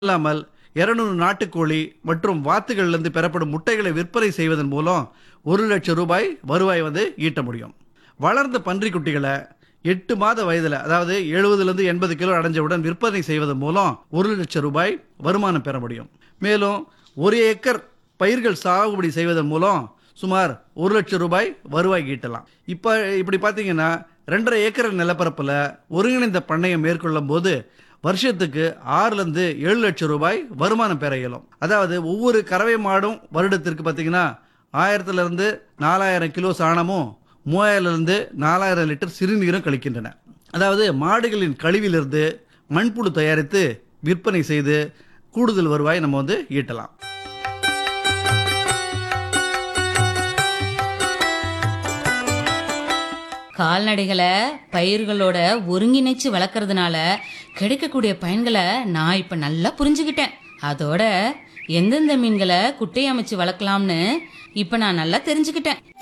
இல்லாமல் 200 நாட்டுக்கோழி மற்றும் வாத்துகளிலிருந்து பெறப்படும் முட்டைகளை விற்பனை செய்வதன் மூலம் ஒரு லட்சம் ரூபாய் வருவாய் வந்து ஈட்ட முடியும் வளர்ந்த பன்றிக்குட்டிகளை எட்டு மாத வயதில் அதாவது எழுபதுலேருந்து எண்பது கிலோ அடைஞ்சவுடன் விற்பனை செய்வதன் மூலம் ஒரு லட்சம் ரூபாய் வருமானம் பெற முடியும் மேலும் ஒரு ஏக்கர் பயிர்கள் சாகுபடி செய்வதன் மூலம் சுமார் ஒரு லட்சம் ரூபாய் வருவாய் ஈட்டலாம் இப்போ இப்படி பார்த்தீங்கன்னா ரெண்டரை ஏக்கர் நிலப்பரப்பில் ஒருங்கிணைந்த பண்ணையம் மேற்கொள்ளும் போது வருஷத்துக்கு ஆறுலேருந்து ஏழு லட்சம் ரூபாய் வருமானம் பெற இயலும் அதாவது ஒவ்வொரு கறவை மாடும் வருடத்திற்கு பார்த்தீங்கன்னா ஆயிரத்துலேருந்து நாலாயிரம் கிலோ சாணமும் மூவாயிரம்லேருந்து நாலாயிரம் லிட்டர் சிறுநீரும் கழிக்கின்றன அதாவது மாடுகளின் கழிவிலிருந்து மண்புழு தயாரித்து விற்பனை செய்து கூடுதல் வருவாய் நம்ம வந்து ஈட்டலாம் கால்நடைகளை பயிர்களோட ஒருங்கிணைச்சு வளர்க்கறதுனால கிடைக்கக்கூடிய பயன்களை நான் இப்ப நல்லா புரிஞ்சுக்கிட்டேன் அதோட எந்தெந்த மீன்களை குட்டை அமைச்சு வளர்க்கலாம்னு இப்ப நான் நல்லா தெரிஞ்சுக்கிட்டேன்